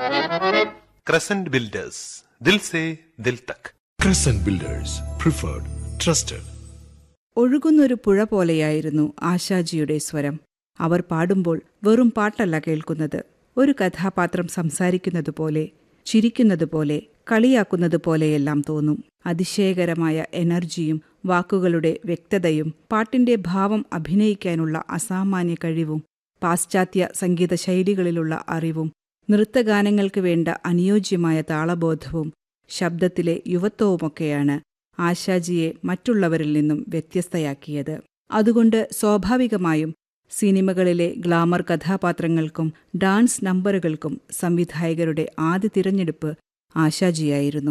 Crescent Builders ദിൽ സേ ദിൽ തക് Crescent Builders, preferred, trusted. ഒഴുകുന്നൊരു പുഴ പോലെയായിരുന്നു ആശാജിയുടെ സ്വരം അവർ പാടുമ്പോൾ വെറും പാട്ടല്ല കേൾക്കുന്നത് ഒരു കഥാപാത്രം സംസാരിക്കുന്നതുപോലെ ചിരിക്കുന്നതുപോലെ കളിയാക്കുന്നതുപോലെയെല്ലാം തോന്നും അതിശയകരമായ എനർജിയും വാക്കുകളുടെ വ്യക്തതയും പാട്ടിന്റെ ഭാവം അഭിനയിക്കാനുള്ള അസാമാന്യ കഴിവും പാശ്ചാത്യ സംഗീത ശൈലികളിലുള്ള അറിവും നൃത്തഗാനങ്ങൾക്ക് വേണ്ട അനുയോജ്യമായ താളബോധവും ശബ്ദത്തിലെ യുവത്വവുമൊക്കെയാണ് ആശാജിയെ മറ്റുള്ളവരിൽ നിന്നും വ്യത്യസ്തയാക്കിയത് അതുകൊണ്ട് സ്വാഭാവികമായും സിനിമകളിലെ ഗ്ലാമർ കഥാപാത്രങ്ങൾക്കും ഡാൻസ് നമ്പറുകൾക്കും സംവിധായകരുടെ ആദ്യ തിരഞ്ഞെടുപ്പ് ആശാജിയായിരുന്നു